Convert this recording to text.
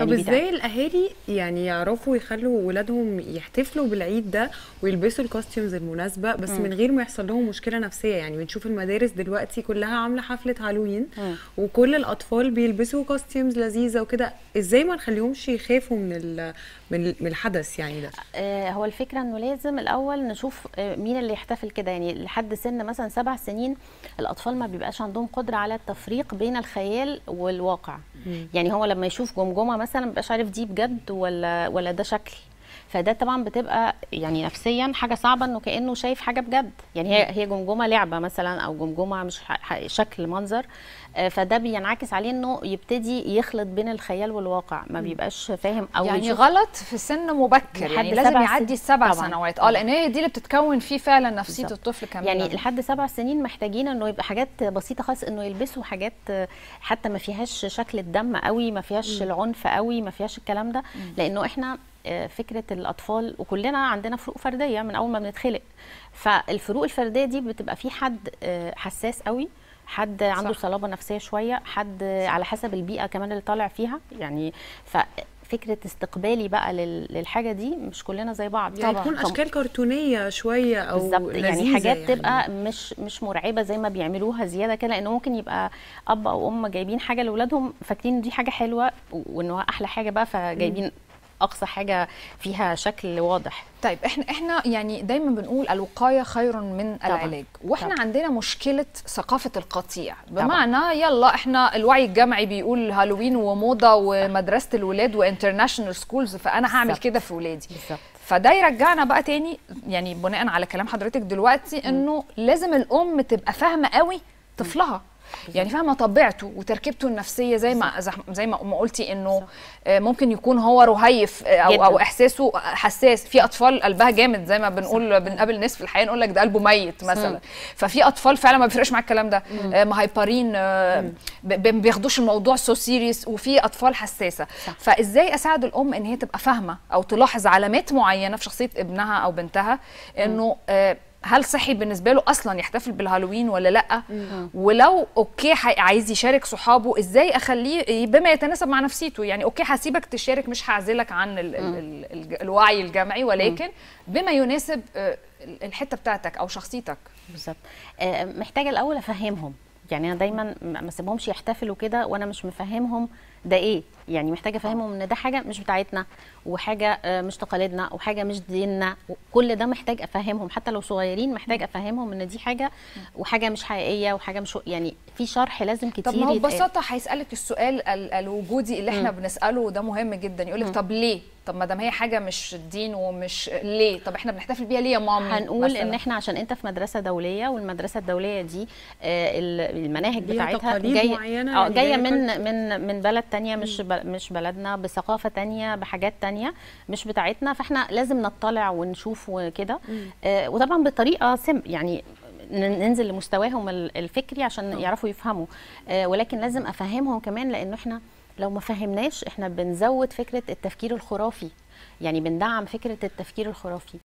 طب يعني بيتع- ازاي الاهالي يعني يعرفوا يخلوا ولادهم يحتفلوا بالعيد ده ويلبسوا الكوستيومز المناسبه بس من غير ما يحصل لهم مشكله نفسيه يعني بنشوف المدارس دلوقتي كلها عامله حفله هالوين مم. وكل الاطفال بيلبسوا كوستيومز لذيذه وكده ازاي ما نخليهمش يخافوا من ال- من ال- من الحدث يعني ده آه، هو الفكرة انه لازم الاول نشوف آه، مين اللي يحتفل كده يعني لحد سن مثلا سبع سنين الاطفال ما بيبقاش عندهم قدرة على التفريق بين الخيال والواقع يعني هو لما يشوف جمجمة مثلا ما بيبقاش عارف دي بجد ولا ولا ده شكل فده طبعا بتبقى يعني نفسيا حاجه صعبه انه كانه شايف حاجه بجد يعني هي هي جمجمه لعبه مثلا او جمجمه مش ح- ح- شكل منظر آه، فده بينعكس عليه انه يبتدي يخلط بين الخيال والواقع ما بيبقاش فاهم او يعني يشوف- غلط في سن مبكر لحد يعني لازم سبع يعدي سنين. السبع طبعاً. سنوات اه لان هي دي اللي بتتكون فيه فعلا نفسيه بالظبط. الطفل كامله يعني لحد سبع سنين محتاجين انه يبقى حاجات بسيطه خالص انه يلبسوا حاجات حتى ما فيهاش شكل الدم قوي ما فيهاش العنف قوي ما فيهاش الكلام ده لانه احنا آه، فكره الاطفال وكلنا عندنا فروق فرديه من اول ما بنتخلق فالفروق الفرديه دي بتبقى في حد آه، حساس قوي حد عنده صح. صلابه نفسيه شويه حد على حسب البيئه كمان اللي طالع فيها يعني ففكره استقبالي بقى لل- للحاجه دي مش كلنا زي بعض يعني طبعاً. تكون فم- اشكال كرتونيه شويه او بالظبط يعني لذيذة حاجات تبقى مش مش مرعبه زي ما بيعملوها زياده كده لانه ممكن يبقى اب او ام جايبين حاجه لاولادهم فاكرين إن دي حاجه حلوه و- وان هو احلى حاجه بقى فجايبين اقصى حاجه فيها شكل واضح طيب احنا احنا يعني دايما بنقول الوقايه خير من طبعاً. العلاج واحنا طبعاً. عندنا مشكله ثقافه القطيع طبعاً. بمعنى يلا احنا الوعي الجمعي بيقول هالوين وموضه ومدرسه الولاد وانترناشونال سكولز فانا هعمل بالظبط. كده في ولادي بالظبط فده يرجعنا بقى تاني يعني بناء على كلام حضرتك دلوقتي انه لازم الام تبقى فاهمه قوي طفلها يعني فاهمه طبيعته وتركيبته النفسيه زي ما زي ما ما قلتي انه آه، ممكن يكون هو رهيف آه، او جداً. او احساسه حساس في اطفال قلبها جامد زي ما بنقول بنقابل ناس في الحياه نقول لك ده قلبه ميت مثلا ففي اطفال فعلا ما بيفرقش معاك الكلام ده آه، مهايبرين آه، ب- ب- ما بياخدوش الموضوع سو سيريس وفي اطفال حساسه صح. فازاي اساعد الام ان هي تبقى فاهمه او تلاحظ علامات معينه في شخصيه ابنها او بنتها انه آه، هل صحي بالنسبه له اصلا يحتفل بالهالوين ولا لا ولو اوكي ح- عايز يشارك صحابه ازاي اخليه بما يتناسب مع نفسيته يعني اوكي هسيبك تشارك مش هعزلك عن ال ال ال ال الوعي الجمعي ولكن بما يناسب آه، الحته بتاعتك او شخصيتك بالظبط آه، محتاجه الاول افهمهم يعني انا دايما ما ما اسيبهمش يحتفلوا كده وانا مش مفهمهم ده ايه يعني محتاجه افهمهم ان ده حاجه مش بتاعتنا وحاجه آه، مش تقاليدنا وحاجه مش ديننا كل ده محتاج افهمهم حتى لو صغيرين محتاج افهمهم ان دي حاجه وحاجه مش حقيقيه وحاجه مش يعني في شرح لازم كتير طب ما هو يتقال. ببساطه هيسالك السؤال ال- الوجودي اللي احنا بنساله وده مهم جدا يقول لك طب ليه طب ما دام هي حاجه مش دين ومش ليه طب احنا بنحتفل بيها ليه يا مامي هنقول مثلاً؟ ان احنا عشان انت في مدرسه دوليه والمدرسه الدوليه دي آه، ال- المناهج ليها بتاعتها تقاليد جايه معينة اه يعني جايه جاية من من من بلد تانية مش بل- مش بلدنا بثقافه تانية بحاجات تانية مش بتاعتنا فاحنا لازم نطلع ونشوف وكده آه، وطبعا بطريقه سم يعني ن- ننزل لمستواهم ال- الفكري عشان يعرفوا يفهموا آه، ولكن لازم افهمهم كمان لانه احنا لو ما فهمناش احنا بنزود فكره التفكير الخرافي يعني بندعم فكره التفكير الخرافي